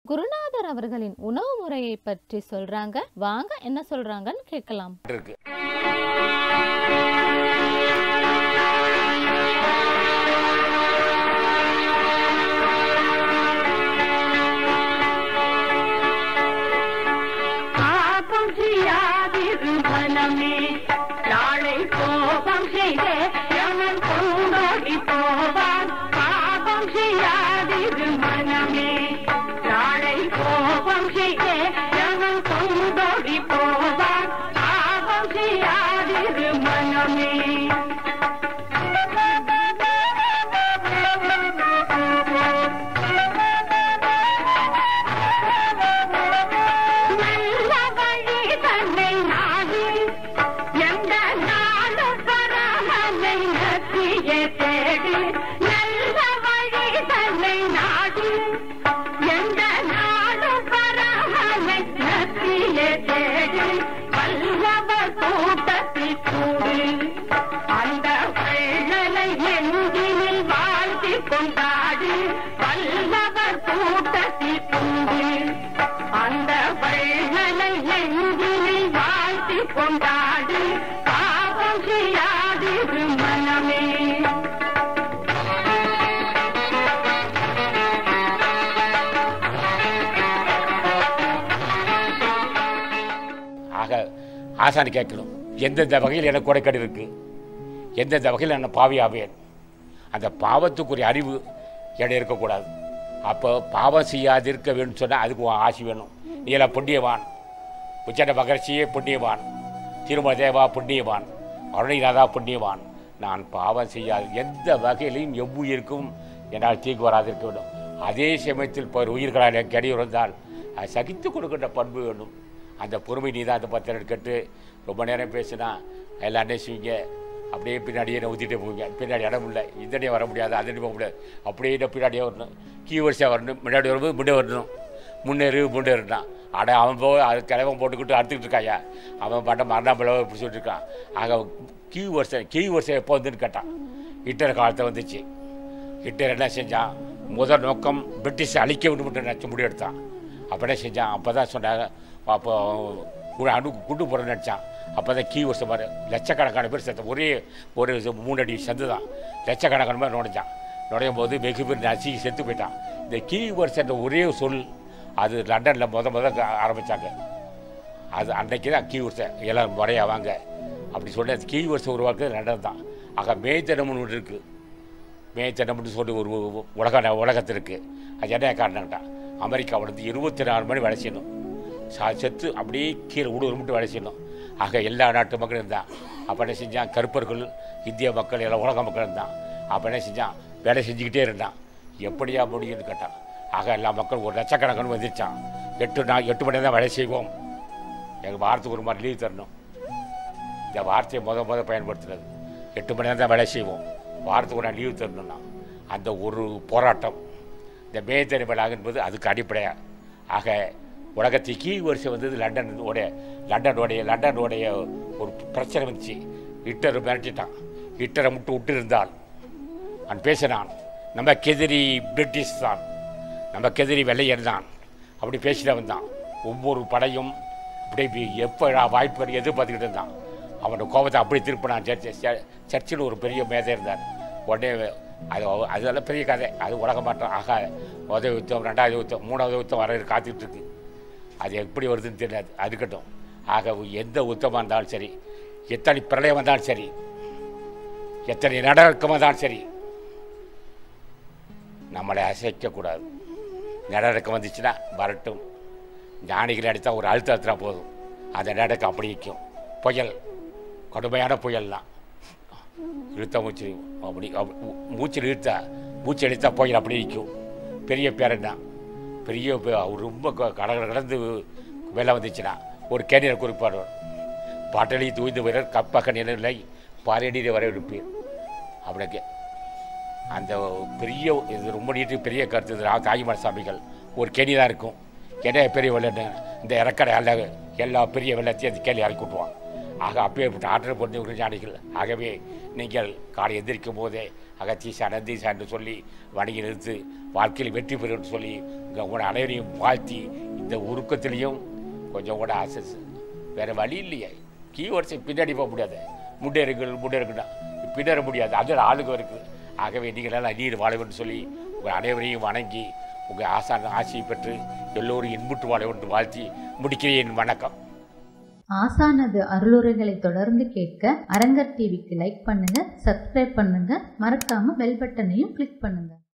குருநாதர் அவர்களின் உணவு முறையை பற்றி சொல்றாங்க வாங்க என்ன சொல்றாங்கன்னு கேட்கலாம் இருக்கு பாபம் செய்யாதிரு மனமே நாளை கோபம் செய்த எவன் கொண்டோடி போவான் பாபம் செய்யாதிரு மனமே நாளை கோபம் செய்த எவன் கொண்டோடி போவான் பாபம் செய்யாதிரு மனமே நல்ல வழி தன்னை நாடி எந்த நாளும் பராமனை நத்திய தேடி நல்ல வழி தன்னை நாடி எந்த நாளும் பராமனை நத்திய தேடி வல்லவர் கூட்டத்தில் கூடி அந்த வெள்ளலை எங்கினில் வாழ்த்தி கொண்டாடி வல்லவர் கூட்டத்தில் கூடி அந்த வெள்ளலை எங்கினில் வாழ்த்தி கொண்டாடி பாவம் செய்யாதிரு மனமே ஆக ஆசானி கேட்கணும் எந்தெந்த வகையில் எனக்கு குறைக்கடு இருக்கு எந்தெந்த வகையில் நான் பாவி ஆவேன் அந்த பாவத்துக்குரிய அறிவு இடம் இருக்கக்கூடாது அப்போ பாவம் செய்யாதிருக்க வேணும்னு சொன்னால் அதுக்கு உன் ஆசி வேணும் நீ எல்லாம் புண்ணியவான் உச்சன மகர்ஷியே புண்ணியவான் திருமல தேவா புண்ணியவான் அருணைநாதா புண்ணியவான் நான் பாவம் செய்யாது எந்த வகையிலையும் எவ்வுயிருக்கும் என்னால் தீங்கு வராதிருக்க வேண்டும் அதே சமயத்தில் இப்போ உயிர்களால் எனக்கு இடையூறு வந்தால் அதை சகித்து கொடுக்கின்ற பண்பு வேணும் அந்த பொறுமை நீ தான் அந்த பத்திரம் கேட்டு ரொம்ப நேரம் பேசினா எல்லாம் நேசுவீங்க அப்படியே பின்னாடியே என்ன ஊற்றிட்டே போவீங்க பின்னாடி இடம் இல்லை இதனே வர முடியாது அதனே போக முடியாது அப்படியே என்ன பின்னாடியே வரணும் கீ வரிசையாக வரணும் முன்னாடி வரும்போது முன்னே வரணும் முன்னேறு முன்னேறுனா அட அவன் போய் அது கிழவன் போட்டுக்கிட்டு அறுத்துக்கிட்டு இருக்காயா அவன் பாட்ட மரணாம்பள இப்படி சொல்லிட்டு இருக்கான் ஆக கீ வருஷம் கீ வருஷம் எப்போ வந்துன்னு கேட்டான் ஹிட்லர் காலத்தில் வந்துச்சு ஹிட்லர் என்ன செஞ்சான் முதல் நோக்கம் பிரிட்டிஷ் அழிக்க வேண்டும் நினச்சி முடிவெடுத்தான் அப்போ என்ன செஞ்சான் அப்போ தான் சொன்னாங்க அப்போ ஒரு அணு குண்டு போட நினச்சான் அப்போ தான் கீ வருஷம் பாரு லட்சக்கணக்கான பேர் செத்த ஒரே ஒரு இது மூணு அடி சந்து தான் லட்சக்கணக்கான பேர் நுழைஞ்சான் நுழையும் போது வெகு பேர் நசுக்கி செத்து போயிட்டான் இந்த கீ வருஷன்ற ஒரே சொல் அது லண்டனில் முத முத ஆரம்பித்தாங்க அது அன்னைக்கு தான் கீ வருஷம் எல்லாம் வரையா வாங்க அப்படி சொல்லி அந்த கீ வருஷம் உருவாக்குறது லண்டன் தான் ஆக மேய்த்தனம்னு ஒன்று இருக்குது மேய்த்தனம்னு சொல்லி ஒரு உலக உலகத்தில் இருக்குது அது என்ன காரணம்ட்டா அமெரிக்காவில் வந்து இருபத்தி நாலு மணி வேலை செய்யணும் சா செத்து அப்படியே கீழே உடுவர் மட்டும் வேலை செய்யணும் ஆக எல்லா நாட்டு மக்களும் இருந்தான் அப்போ என்ன செஞ்சான் கருப்பர்கள் இந்திய மக்கள் எல்லாம் உலக மக்கள் இருந்தான் அப்போ என்ன செஞ்சான் வேலை செஞ்சுக்கிட்டே இருந்தான் எப்படியா முடியும்னு கேட்டான் ஆக எல்லா மக்களும் ஒரு லட்சக்கணக்கான வந்துருச்சான் எட்டு நாள் எட்டு மணி தான் வேலை செய்வோம் எங்கள் வாரத்துக்கு ஒரு மாதிரி லீவ் தரணும் இந்த வார்த்தையை முத முத பயன்படுத்துனது எட்டு மணி நேரம் தான் வேலை செய்வோம் வாரத்துக்கு ஒரு நாள் லீவு தரணும்னா அந்த ஒரு போராட்டம் இந்த மேத்தனி விழா என்பது அதுக்கு அடிப்படையா ஆக உலகத்துக்கு கீழ் வரிசை வந்தது லண்டன் உடைய லண்டனுடைய லண்டனுடைய ஒரு பிரச்சனை வந்துச்சு ஹிட்டர் மிரட்டிட்டான் ஹிட்டரை மட்டும் விட்டு இருந்தால் அவன் பேசினான் நம்ம கெதிரி பிரிட்டிஷ் தான் நம்ம கெதிரி வெள்ளையர் தான் அப்படி பேசிட்டு வந்தான் ஒவ்வொரு படையும் அப்படியே எப்போ வாய்ப்பு எதிர்பார்த்துக்கிட்டு இருந்தான் அவனோட கோபத்தை அப்படி திருப்பினான் சர்ச்சை ச- சர்ச்சில் ஒரு பெரிய மேதை இருந்தார் உடனே அது அவ- அதெல்லாம் பெரிய கதை அது உலக மாற்றம் ஆகா உதவி யுத்தம் ரெண்டாவது யுத்தம் மூணாவது யுத்தம் வர காத்துக்கிட்டு இருக்கு அது எப்படி வருதுன்னு தெரியாது அது இருக்கட்டும் ஆக எந்த யுத்தமாக இருந்தாலும் சரி எத்தனை பிரளயம் வந்தாலும் சரி எத்தனை நடக்கம் வந்தாலும் சரி நம்மளை அசைக்கக்கூடாது நடக்கம் வந்துச்சுன்னா வரட்டும் ஞானிகள் அடித்தா ஒரு அழுத்த அழுத்தினா போதும் அந்த நடக்கம் அப்படி நிற்கும் புயல் கடுமையான புயல்லாம் இழுத்தா மூச்சு அப்படி அப்ப- மூ- மூச்சில் இழுத்தா மூச்சு இழுத்தா புயல் அப்படி நிற்கும் பெரிய பேரன்னா பெரிய பே- அவர் ரொம்ப க- கடகட கடந்து வெள்ளம் வந்துச்சுன்னா ஒரு கேணியர் குறிப்பாடுவார் பாட்டளி தூய்ந்து வீரர் கப்பக நிலை பாரடியில் வர இருப்பீர் அப்படிக்கு அந்த பெரிய இது ரொம்ப நீட்டு பெரிய கருத்து இது ரா- தாய்மலை சாமிகள் ஒரு கேணி தான் இருக்கும் என்ன பெரிய வெள்ளன்னு இந்த இறக்கடை அல்ல எல்லா பெரிய வெள்ளத்தையும் அந்த கேள்வி இறக்கி விட்டுருவான் ஆக அப்பேற்பட்ட ஆற்றல் பொருந்த ஒரு ஞானிகள் ஆகவே நீங்கள் காலை எந்திரிக்கும் போதே அகத்தீசா நந்தீசா என்று சொல்லி வணங்கி நிறுத்து வாழ்க்கையில் வெற்றி பெறுன்னு சொல்லி உங்க உங்களோட அனைவரையும் வாழ்த்தி இந்த உருக்கத்திலையும் கொஞ்சம் கூட ஆசை வேற வழி இல்லையே கீவேர்ட்ஸை பின்னாடி போக முடியாது முன்னேறுங்கள் முன்னேறுங்கடா பின்னேற முடியாது அது ஆளுங்க இருக்குது ஆகவே நீங்களெல்லாம் நீர் வாழ வேண்டும் சொல்லி உங்கள் அனைவரையும் வணங்கி உங்கள் ஆசான ஆசையை பெற்று எல்லோரும் இன்புற்று வாழ வேண்டும் வாழ்த்தி முடிக்கிறேன் வணக்கம் ஆசானது அருளுரைகளை தொடர்ந்து கேட்க அரங்கர் டிவிக்கு லைக் பண்ணுங்க சப்ஸ்கிரைப் பண்ணுங்க மறக்காம பெல் பட்டனையும் கிளிக் பண்ணுங்க